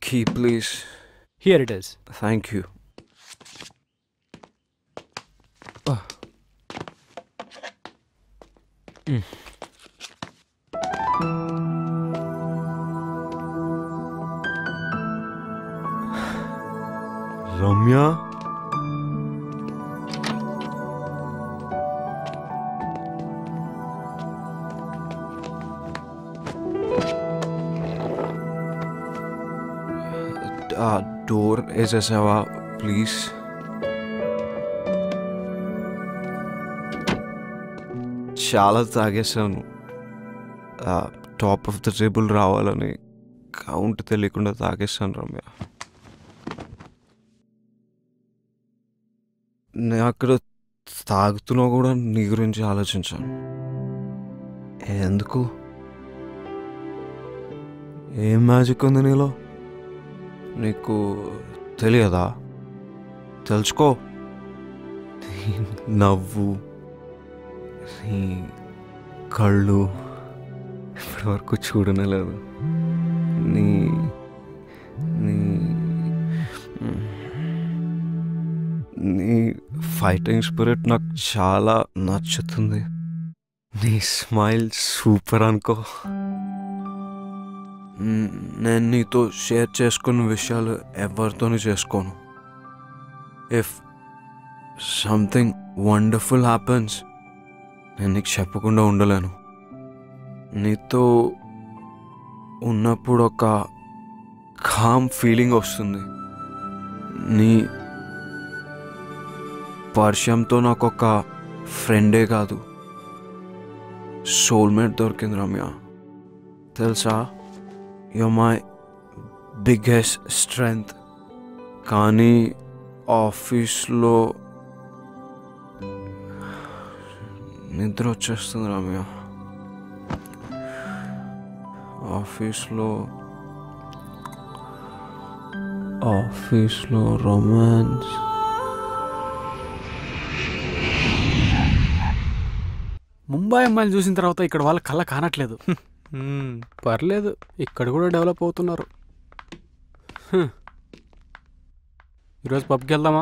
Key please here it is thank you Ramya ఆ door వేసేసావా please చాలా తాగేసాను టాప్ ఆఫ్ ద టేబుల్ రావాలని కౌంట్ తెలియకుండా తాగేసాను రమ్య నేను అక్కడ తాగుతున్నా కూడా నీ గురించి ఆలోచించాను ఎందుకు ఏం మ్యాజిక్ ఉంది నీలో నీకు తెలియదా తెలుసుకో నీ నవ్వు నీ కళ్ళు ఇప్పటి వరకు చూడనే లేదు నీ నీ నీ ఫైటింగ్ స్పిరిట్ నాకు చాలా నచ్చుతుంది నీ స్మైల్ సూపర్ అనుకో న్- నేను నీతో షేర్ చేసుకున్న విషయాలు ఎవరితోనూ చేసుకోను ఇఫ్ సంథింగ్ వండర్ఫుల్ హ్యాపెన్స్ నేను నీకు చెప్పకుండా ఉండలేను నీతో ఉన్నప్పుడు ఒక కామ్ ఫీలింగ్ వస్తుంది నీ పరిచయంతో నాకు ఒక ఫ్రెండే కాదు సోల్మేట్ దొరికింది రమ్య తెలుసా యు మై బిగ్గెస్ట్ స్ట్రెంగ్త్ కానీ ఆఫీస్లో నిద్ర వచ్చేస్తుంది రమ్య ఆఫీస్లో ఆఫీస్లో రొమాన్స్ ముంబై అమ్మాయిలు చూసిన తర్వాత ఇక్కడ వాళ్ళ కళ్ళ కానట్లేదు హ్మ్, పర్లేదు ఇక్కడ కూడా డెవలప్ అవుతున్నారు హ్మ్. ఈరోజు పబ్కి వెళ్దామా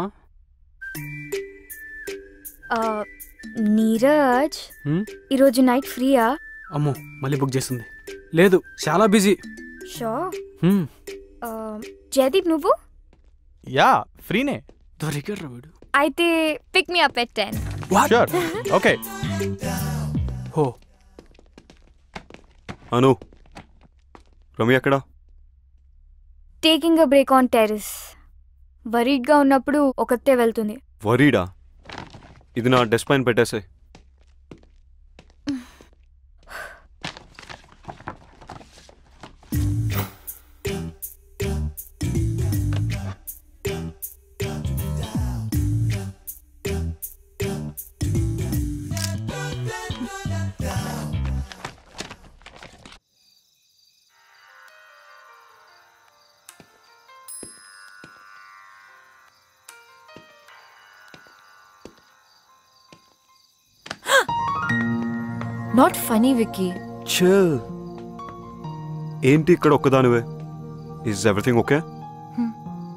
ఆ, నీరజ్ హ్మ్? ఈరోజు నైట్ ఫ్రీయా అమ్మో మళ్ళీ బుక్ చేస్తుంది లేదు చాలా బిజీ షో హ్మ్. జయదీప్ నువ్వు యా ఫ్రీనే దొరికాడు వీడు అయితే pick me up at ten sure okay హో అను రమ్య ఎక్కడా taking a break on terrace వరీడ్గా ఉన్నప్పుడు ఒకతే వెళ్తుంది వరీడా ఇది నా డెస్క్ పైన పెట్టేసాయి నాట్ ఫనీ విక్కీ చిల్ ఏంటి ఇక్కడ ఒక్కదానివే ఈజ్ ఎవ్రీథింగ్ ఓకే Hmm.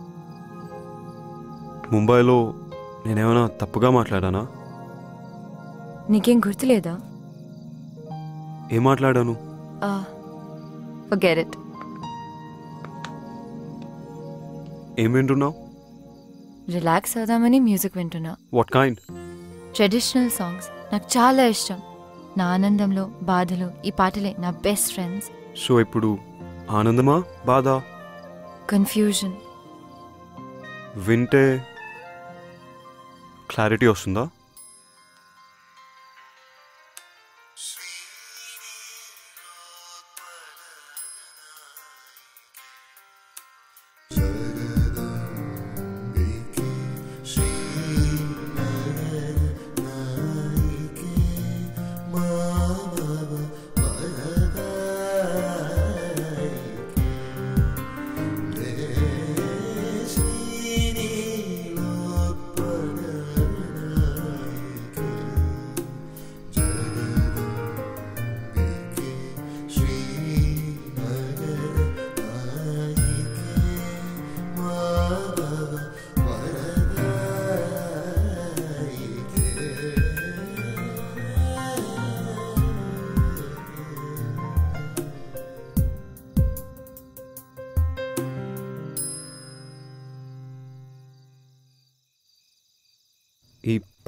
ముంబైలో నేనేమైనా తప్పుగా మాట్లాడానా నీకేం గుర్తులేదా ఏం మాట్లాడాను ఫర్గెట్ ఇట్ ఏం వింటున్నావు రిలాక్స్ అవుదామని మ్యూజిక్ వింటున్నా వాట్ కైండ్ ట్రెడిషనల్ సాంగ్స్ నాకు చాలా ఇష్టం నా ఆనందంలో బాధలో ఈ పాటలే నా బెస్ట్ ఫ్రెండ్స్ సో ఇప్పుడు ఆనందమా బాధ కన్ఫ్యూజన్ వింటే క్లారిటీ వస్తుందా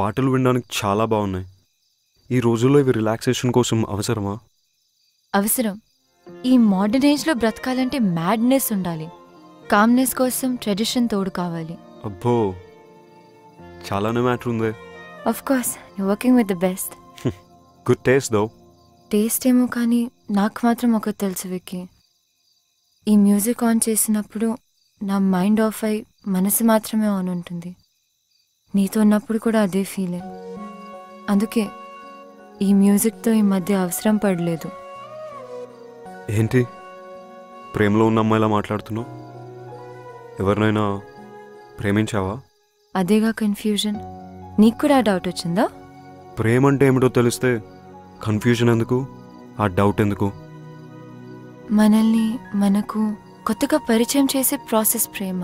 పాటలు వినడానికి చాలా బాగున్నాయి ఈ రోజుల్లో ఇవి రిలాక్సేషన్ కోసం అవసరమా అవసరం ఈ మోడర్న్ ఏజ్లో బ్రతకాలంటే మ్యాడ్నెస్ ఉండాలి కామ్నెస్ కోసం ట్రెడిషన్ తోడు కావాలి అబ్బో చాలానే మ్యాటర్ ఉంది of course you working with the best good taste though taste ఏమో కానీ నాకు మాత్రం ఒకటి తెలుసు విక్కీ ఈ మ్యూజిక్ ఆన్ చేసినప్పుడు నా మైండ్ ఆఫ్ అయి మనసు మాత్రమే ఆన్ ఉంటుంది నీతో ఉన్నప్పుడు కూడా అదే ఫీలింగ్ అందుకే ఈ మ్యూజిక్తో ఈ మధ్య అవసరం పడలేదు ఏంటి ప్రేమలో ఉన్న అమ్మాయిలా మాట్లాడుతున్నావు ఎవరినైనా ప్రేమించావా అదేగా కన్ఫ్యూజన్ నీకు కూడా ఆ డౌట్ వచ్చిందా ప్రేమ అంటే ఏమిటో తెలిస్తే కన్ఫ్యూజన్ ఎందుకు ఆ డౌట్ ఎందుకు మనల్ని మనకు కొత్తగా పరిచయం చేసే ప్రాసెస్ ప్రేమ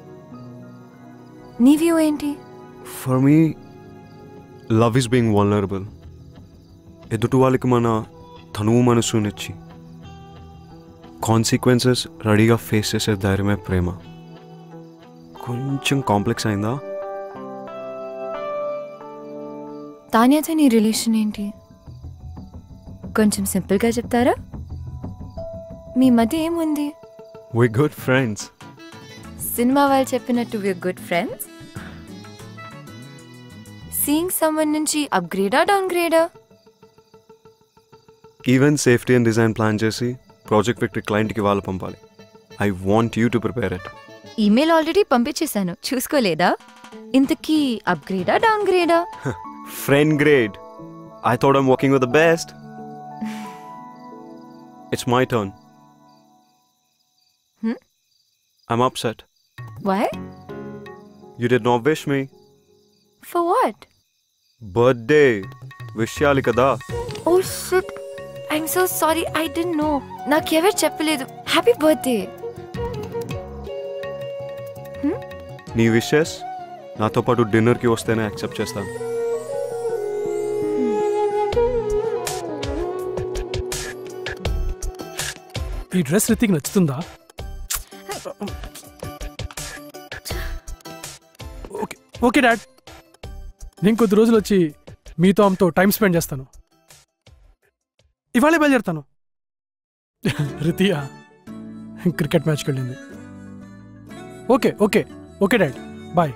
నీ వ్యూ ఏంటి for me love is being vulnerable ఎదుటి వాళ్ళకి మన తనువు మనసునిచ్చి కాన్సిక్వెన్సెస్ రెడీగా ఫేస్ చేసే ధైర్యమే ప్రేమ కొంచెం కాంప్లెక్స్ అయిందా తాన్యాతో నీ రిలేషన్ ఏంటి కొంచెం సింపుల్గా చెప్తారా మీ మధ్య ఏముంది వి గుడ్ ఫ్రెండ్స్ సినిమా వాళ్ళు చెప్పినట్టు we good friends seeing someone నుంచి అప్గ్రేడా డౌన్ గ్రేడా event safety and design plan చేసి ప్రాజెక్ట్ విక్టరీ క్లయింట్కి వాళ్ళు పంపాలి I want you to prepare it email already పంపించేశాను చూసుకోలేదా ఇంతకీ అప్గ్రేడా డౌన్ గ్రేడా friend grade I thought I'm working with the best it's my turn Hmm? I'm upset why you did not wish me for what birthday wish చేయాలి కదా oh shit I'm so sorry I don't know నాకెవరు చెప్పలేదు happy birthday నీ wishes నాతో పాటు డిన్నర్కి వస్తేనే accept చేస్తాను ఈ డ్రెస్ రితిక్ నచ్చుతుందా ఓకే ఓకే డాడ్ నేను కొద్ది రోజులు వచ్చి మీతో ఆమెతో టైం స్పెండ్ చేస్తాను ఇవాళే బయలుదేరుతాను రితియా క్రికెట్ మ్యాచ్కి వెళ్ళింది okay okay okay dad bye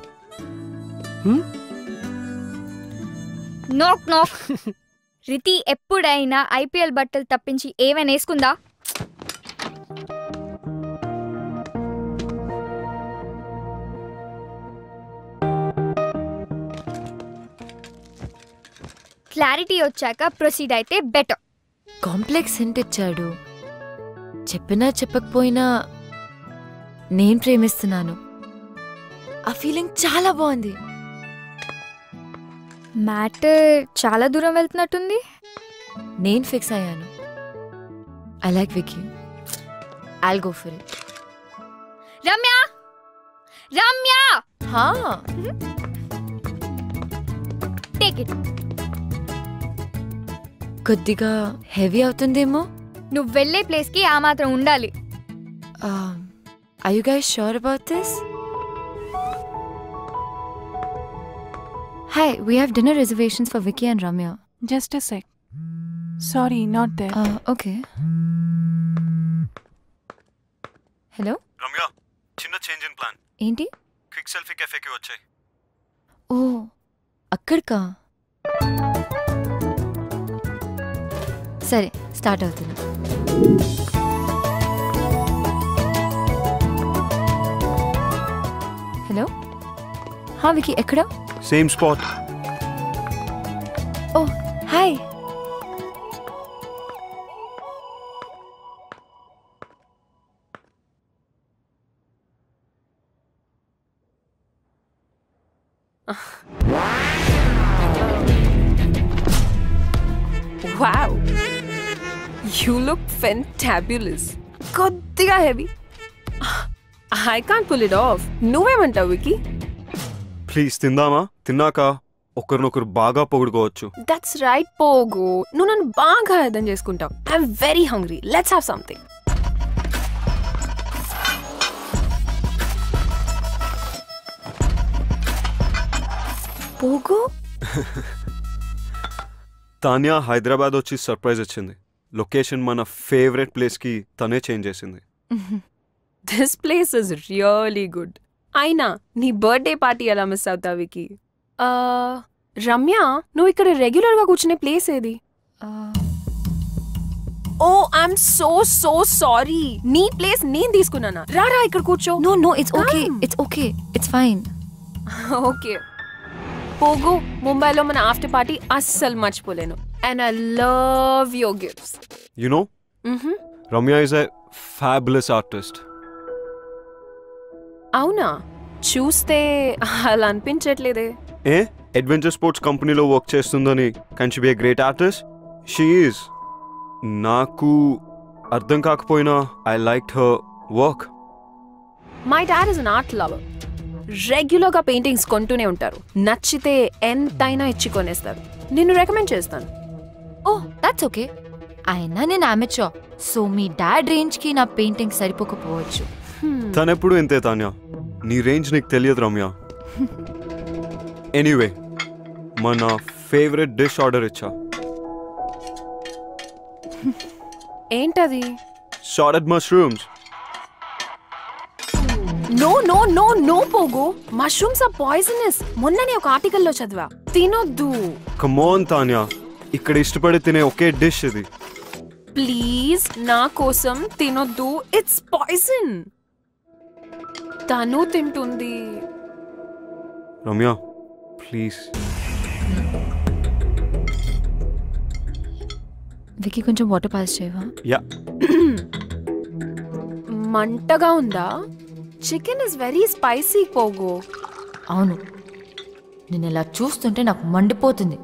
knock knock Riti ఎప్పుడైనా ఐపీఎల్ బట్టలు తప్పించి ఏమైనా వేసుకుందా క్లారిటీ వచ్చాక ప్రొసీడ్ అయితే బెటర్ కాంప్లెక్స్ హింట్ ఇచ్చాడు చెప్పినా చెప్పకపోయినా నేను ప్రేమిస్తున్నాను ఆ ఫీలింగ్ చాలా బాగుంది మ్యాటర్ చాలా దూరం వెళ్తున్నట్టుంది నేను ఫిక్స్ అయ్యాను I like Vicky I'll go for it Ramya Ramya హా టేక్ ఇట్ కొద్దిగా హెవీ అవుతుందేమో నువ్వు వెళ్ళే ప్లేస్కి ఆ మాత్రం ఉండాలి I you guys sure about this hi we have dinner reservations for Vicky and Ramya Just a sec. Sorry, not there. Okay hello Ramya చిన్న చేంజ్ ఇన్ ప్లాన్ ఏంటి క్విక్ సెల్ఫీ కెఫేకి వచ్చాయి ఓ అక్కడికా సరే స్టార్ట్ అవుతుంది హలో హా వికీ ఎక్కడ same spot oh hi Wow. You look fantabulous. కొద్దిగా heavy I can't pull it off నువ్వేమంటావు వికీ ప్లీజ్ తిందామా తిన్నాక ఒకరినొకరు బాగా పొగుడుకోవచ్చు దట్స్ రైట్ పోగు నువ్వు నన్ను బాగా అర్థం చేసుకుంటావు I'm very hungry let's have something పోగు తాన్యా హైదరాబాద్ వచ్చి సర్ప్రైజ్ ఇచ్చింది లొకేషన్ మన ఫేవరెట్ ప్లేస్కి తనే చేంజ్ చేసింది this place is really good అయినా నీ బర్త్డే పార్టీ ఎలా మిస్ అవుతావు వికి ఆ, రమ్య నువ్వు ఇక్కడ రెగ్యులర్ గా కూర్చునే ప్లేస్ ఏది oh I'm so so sorry నీ ప్లేస్ నేను తీసుకున్నానా రారా ఇక్కడ కూర్చో no no it's okay Come. It's okay it's fine okay పోగు ముంబైలో మన ఆఫ్టర్ పార్టీ అస్సలు మర్చిపోలేను and I love your gifts you know Ramya is a fabulous artist అవునా చూస్తే అలా అనిపించట్లేదే ఏ అడ్వెంచర్ స్పోర్ట్స్ కంపెనీలో వర్క్ చేస్తుందని can she be a great artist she is నాకు అర్థం కాకపోయినా I like her work my dad is an art lover రెగ్యులర్గా పెయింటింగ్స్ కొంటూనే ఉంటారు నచ్చితే ఎంతైనా ఇచ్చి కొనేస్తారు నిన్ను రికమెండ్ చేస్తాను ఓ దట్స్ ఓకే అయినా నేను అమెచో సో మీ డాడ్ రేంజ్ కి నా పెయింటింగ్ సరిపోకపోవచ్చు తనెప్పుడు ఇంతే తాన్యా నీ రేంజ్ నీకు తెలియదు రమ్య ఎనీవే మన ఫేవరెట్ డిష్ ఆర్డర్ ఇచ్చా ఏంటది sauteed mushrooms no no no no పోగు మష్రూమ్స్ ఆర్ పాయిజనస్ మొన్ననే ఒక ఆర్టికల్లో చదివా తినొద్దు కమోన్ తాన్యా ఇక్కడ ఇష్టపడి తినే ఒకే డిష్ ఇది ప్లీజ్ నా కోసం తినొద్దు ఇట్స్ పాయిజన్ తను తింటుంది రమ్య ప్లీజ్ వికి కొంచెం వాటర్ పాస్ చేయవా యా మంటగా ఉందా చికెన్ ఇస్ వెరీ స్పైసీ పోగు అవును నేను ఇలా చూస్తుంటే నాకు మండిపోతుంది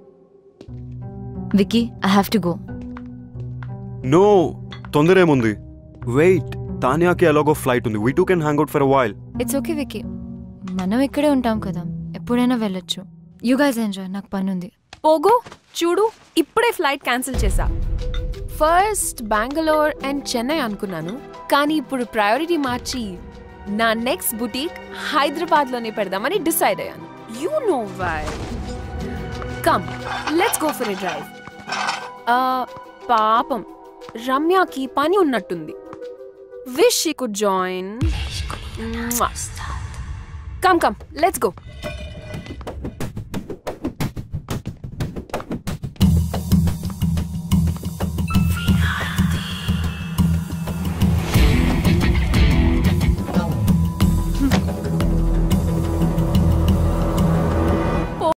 Vicky I have to go no తొందర ఏముంది వెయిట్ తాన్యాకి ఎలాగో ఫ్లైట్ ఉంది we two can hang out for while it's okay Vicky మనం ఇక్కడే ఉంటాం కదా ఎప్పుడైనా వెళ్ళొచ్చు యూ గైజ్ ఎంజాయ్ నాకు పని ఉంది పోగు చూడు ఇప్పుడే ఫ్లైట్ క్యాన్సిల్ చేశా ఫస్ట్ బెంగళూర్ అండ్ చెన్నై అనుకున్నాను కానీ ఇప్పుడు ప్రయారిటీ మార్చి నా నెక్స్ట్ బుటీక్ హైదరాబాద్ లోనే పెడదామని డిసైడ్ అయ్యాను you know why come let's go for a drive పాపం రమ్యకి పని ఉన్నట్టుంది wish she could join come come let's go